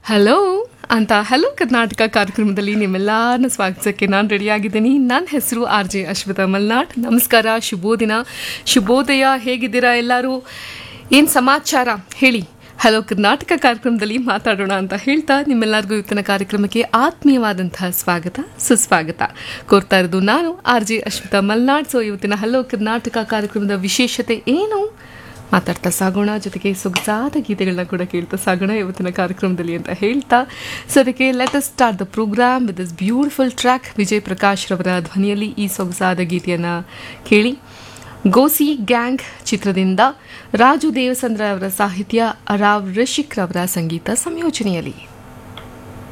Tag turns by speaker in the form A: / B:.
A: hello ಅಂತ hello Karnataka ಕಾರ್ಯಕ್ರಮದಲ್ಲಿ ನಿಮ್ಮೆಲ್ಲರನ್ನ ಸ್ವಾಗತಿಸಕ್ಕೆ ನಾನು ರೆಡಿಯಾಗಿದ್ದೀನಿ ನನ್ನ ಹೆಸರು ಆರ್ ಜೆ ಅಶ್ವಿತಾ ಮಲ್ನಾಡ್ ನಮಸ್ಕಾರ ಶುಭೋದಿನ ಶುಭೋದಯ ಹೇಗಿದ್ದೀರಾ ಎಲ್ಲರೂ ಏನು ಸಮಾಚಾರ ಹೇಳಿ ಹಲೋ ಕರ್ನಾಟಕ ಕಾರ್ಯಕ್ರಮದಲ್ಲಿ ಮಾತಾಡೋಣ ಅಂತ ಹೇಳ್ತಾ ನಿಮ್ಮೆಲ್ಲರಿಗೂ ಇವತ್ತಿನ ಕಾರ್ಯಕ್ರಮಕ್ಕೆ ಆತ್ಮೀಯವಾದಂತಹ ಸ್ವಾಗತ ಸುಸ್ವಾಗತ ಕೋರ್ತಾ ಇರೋದು ನಾನು R J Ashwitha Malnad so ಇವತ್ತಿನ ಹಲೋ ಕರ್ನಾಟಕ ಕಾರ್ಯಕ್ರಮದ ವಿಶೇಷತೆ ಏನು ಮಾತಾಡ್ತಾ ಸಾಗೋಣ ಜೊತೆಗೆ ಸೊಗಸಾದ ಗೀತೆಗಳನ್ನ ಕೂಡ ಕೇಳ್ತಾ ಸಾಗೋಣ ಇವತ್ತಿನ ಕಾರ್ಯಕ್ರಮದಲ್ಲಿ ಅಂತ ಹೇಳ್ತಾ ಸೊ ಅದಕ್ಕೆ let us start the program with this beautiful track Vijay Prakash ರವರ ಧ್ವನಿಯಲ್ಲಿ ಈ ಸೊಗಸಾದ ಗೀತೆಯನ್ನು ಕೇಳಿ ಗೋಸಿ ಗ್ಯಾಂಗ್ ಚಿತ್ರದಿಂದ ರಾಜು ದೇವಸಂದ್ರ ಅವರ ಸಾಹಿತ್ಯ ರಾವ್ ರಿಷಿಕ್ ರವರ ಸಂಗೀತ ಸಂಯೋಜನೆಯಲ್ಲಿ